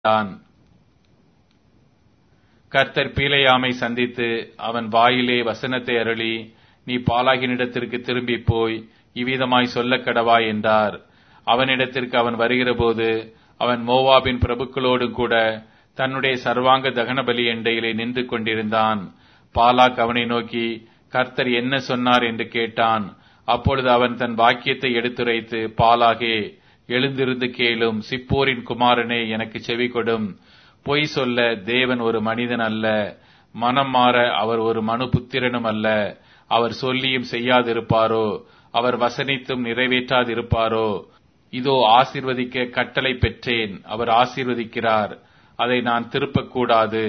என்றான் கர்த்தர் பீலையாமை சந்தித்து அவன் வாயிலே வசனத்தை அருளி நீ பாலாகினிடத்திற்கு திரும்பி போய் இவ்விதமாய் சொல்லக் கடவாய் என்றார் அவனிடத்திற்கு அவன் வருகிறபோது அவன் மோவாபின் பிரபுக்களோடு கூட தன்னுடைய சர்வாங்க தகன பலி எண்டையிலே நின்று கொண்டிருந்தான் பாலாக் அவனை நோக்கி கர்த்தர் என்ன சொன்னார் என்று கேட்டான் அப்பொழுது அவன் தன் வாக்கியத்தை எடுத்துரைத்து பாலாகே எழுந்திருந்து கேளும் சிப்போரின் குமாரனே எனக்கு செவி கொடும் பொய் சொல்ல தேவன் ஒரு மனிதன் அல்ல மனம் மாற அவர் ஒரு மனு புத்திரனும் அல்ல அவர் சொல்லியும் செய்யாதிருப்பாரோ அவர் வசனித்தும் நிறைவேற்றாதிருப்பாரோ இதோ ஆசீர்வதிக்க கட்டளை பெற்றேன் அவர் ஆசீர்வதிக்கிறார் அதை நான் திருப்பக்கூடாது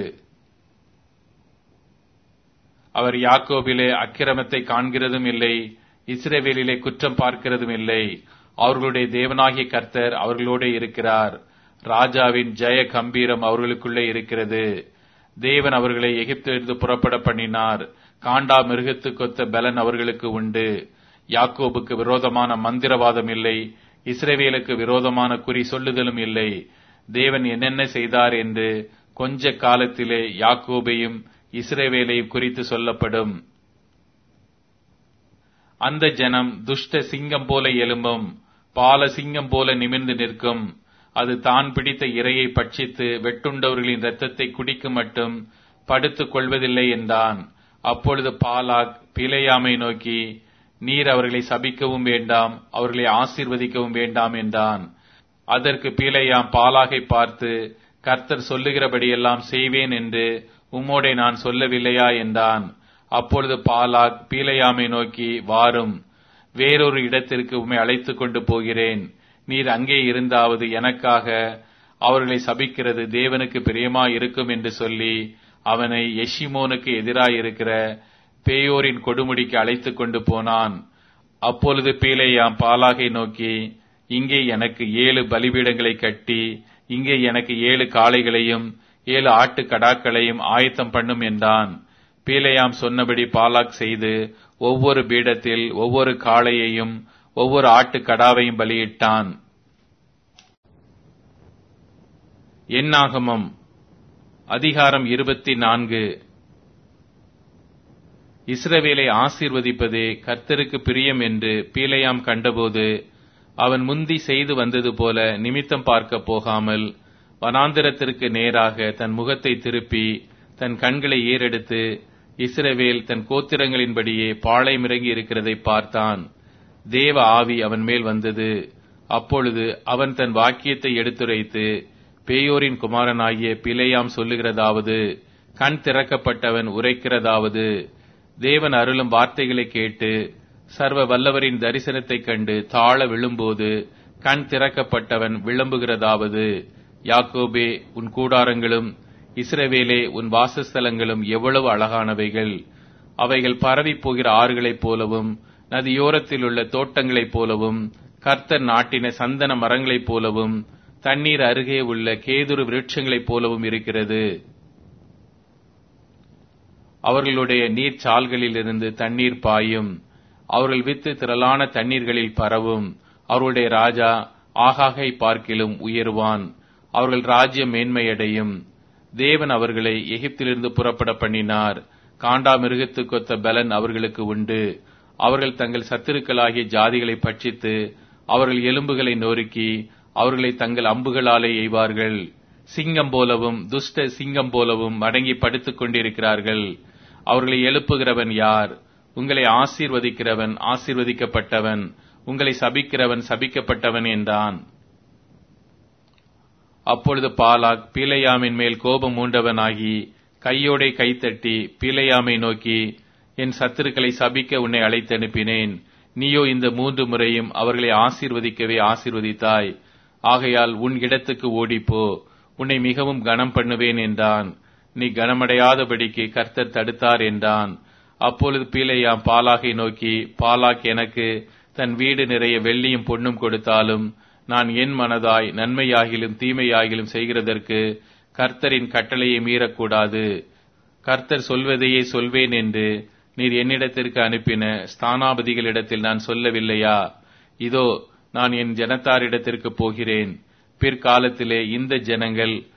அவர் யாக்கோபிலே அக்கிரமத்தை காண்கிறதும் இல்லை இஸ்ரேவேலிலே குற்றம் பார்க்கிறதும் இல்லை அவர்களுடைய தேவனாகிய கர்த்தர் அவர்களோட இருக்கிறார் ராஜாவின் ஜெய கம்பீரம் அவர்களுக்குள்ளே இருக்கிறது தேவன் அவர்களை எகிப்திலிருந்து புறப்பட பண்ணினார் காண்டா மிருகத்து கொத்த பலன் அவர்களுக்கு உண்டு யாக்கோபுக்கு விரோதமான மந்திரவாதம் இல்லை இஸ்ரேவேலுக்கு விரோதமான குறி சொல்லுதலும் இல்லை தேவன் என்னென்ன செய்தார் என்று கொஞ்ச காலத்திலே யாக்கோபையும் இஸ்ரேவேலையும் குறித்து சொல்லப்படும் அந்த ஜனம் துஷ்ட சிங்கம் போல எலும்பும் பால சிங்கம் போல நிமிர்ந்து நிற்கும் அது தான் பிடித்த இரையை பட்சித்து வெட்டுண்டவர்களின் இரத்தத்தை குடிக்கும் மட்டும் படுத்துக் கொள்வதில்லை என்றான் அப்பொழுது பாலாக் பிழையாமை நோக்கி நீர் அவர்களை சபிக்கவும் வேண்டாம் அவர்களை ஆசீர்வதிக்கவும் வேண்டாம் என்றான் அதற்கு பீலையாம் பாலாகை பார்த்து கர்த்தர் சொல்லுகிறபடியெல்லாம் செய்வேன் என்று உம்மோடே நான் சொல்லவில்லையா என்றான் அப்பொழுது பாலாக் பீலையாமை நோக்கி வாரும் வேறொரு இடத்திற்கு உம்மை அழைத்துக் கொண்டு போகிறேன் நீர் அங்கே இருந்தாவது எனக்காக அவர்களை சபிக்கிறது தேவனுக்கு பிரியமா இருக்கும் என்று சொல்லி அவனை எஷிமோனுக்கு எதிராயிருக்கிற பேயோரின் கொடுமுடிக்கு அழைத்துக் கொண்டு போனான் அப்பொழுது பீலையாம் பாலாகை நோக்கி இங்கே எனக்கு ஏழு பலிபீடங்களை கட்டி இங்கே எனக்கு ஏழு காளைகளையும் ஏழு ஆட்டு கடாக்களையும் ஆயத்தம் பண்ணும் என்றான் பீலையாம் சொன்னபடி பாலாக் செய்து ஒவ்வொரு பீடத்தில் ஒவ்வொரு காளையையும் ஒவ்வொரு ஆட்டு கடாவையும் பலியிட்டான் எண்ணாகமம் அதிகாரம் இருபத்தி நான்கு இஸ்ரவேலை ஆசீர்வதிப்பதே கர்த்தருக்கு பிரியம் என்று பீலையாம் கண்டபோது அவன் முந்தி செய்து வந்தது போல நிமித்தம் பார்க்க போகாமல் வனாந்திரத்திற்கு நேராக தன் முகத்தை திருப்பி தன் கண்களை ஏறெடுத்து இஸ்ரவேல் தன் கோத்திரங்களின்படியே பாளையமிறங்கி இருக்கிறதை பார்த்தான் தேவ ஆவி அவன் மேல் வந்தது அப்பொழுது அவன் தன் வாக்கியத்தை எடுத்துரைத்து பேயோரின் குமாரனாகிய பிழையாம் சொல்லுகிறதாவது கண் திறக்கப்பட்டவன் உரைக்கிறதாவது தேவன் அருளும் வார்த்தைகளை கேட்டு சர்வ வல்லவரின் தரிசனத்தைக் கண்டு தாழ விழும்போது கண் திறக்கப்பட்டவன் விளம்புகிறதாவது யாக்கோபே உன் கூடாரங்களும் இஸ்ரவேலே உன் வாசஸ்தலங்களும் எவ்வளவு அழகானவைகள் அவைகள் பரவி போகிற ஆறுகளைப் போலவும் நதியோரத்தில் உள்ள தோட்டங்களைப் போலவும் கர்த்தர் நாட்டின சந்தன மரங்களைப் போலவும் தண்ணீர் அருகே உள்ள கேதுரு விருட்சங்களைப் போலவும் இருக்கிறது அவர்களுடைய நீர்ச்சால்களிலிருந்து தண்ணீர் பாயும் அவர்கள் வித்து திரளான தண்ணீர்களில் பரவும் அவர்களுடைய ராஜா ஆகாகை பார்க்கிலும் உயர்வான் அவர்கள் ராஜ்யம் மேன்மையடையும் தேவன் அவர்களை எகிப்திலிருந்து புறப்பட பண்ணினார் காண்டா மிருகத்து கொத்த பலன் அவர்களுக்கு உண்டு அவர்கள் தங்கள் சத்துருக்களாகிய ஜாதிகளை பட்சித்து அவர்கள் எலும்புகளை நொறுக்கி அவர்களை தங்கள் அம்புகளாலே எய்வார்கள் சிங்கம் போலவும் துஷ்ட சிங்கம் போலவும் மடங்கி படுத்துக் கொண்டிருக்கிறார்கள் அவர்களை எழுப்புகிறவன் யார் உங்களை ஆசீர்வதிக்கிறவன் ஆசீர்வதிக்கப்பட்டவன் உங்களை சபிக்கிறவன் சபிக்கப்பட்டவன் என்றான் அப்பொழுது பாலாக் பீலையாமின் மேல் கோபம் மூண்டவனாகி கையோடே கைத்தட்டி பீலையாமை நோக்கி என் சத்துருக்களை சபிக்க உன்னை அழைத்தனுப்பினேன் நீயோ இந்த மூன்று முறையும் அவர்களை ஆசீர்வதிக்கவே ஆசீர்வதித்தாய் ஆகையால் உன் இடத்துக்கு ஓடிப்போ உன்னை மிகவும் கனம் பண்ணுவேன் என்றான் நீ கனமடையாதபடிக்கு கர்த்தர் தடுத்தார் என்றான் அப்பொழுது பீலையாம் பாலாகை நோக்கி பாலாக் எனக்கு தன் வீடு நிறைய வெள்ளியும் பொன்னும் கொடுத்தாலும் நான் என் மனதாய் நன்மையாகிலும் தீமையாகிலும் செய்கிறதற்கு கர்த்தரின் கட்டளையை மீறக்கூடாது கர்த்தர் சொல்வதையே சொல்வேன் என்று நீர் என்னிடத்திற்கு அனுப்பின ஸ்தானாபதிகளிடத்தில் நான் சொல்லவில்லையா இதோ நான் என் ஜனத்தாரிடத்திற்கு போகிறேன் பிற்காலத்திலே இந்த ஜனங்கள்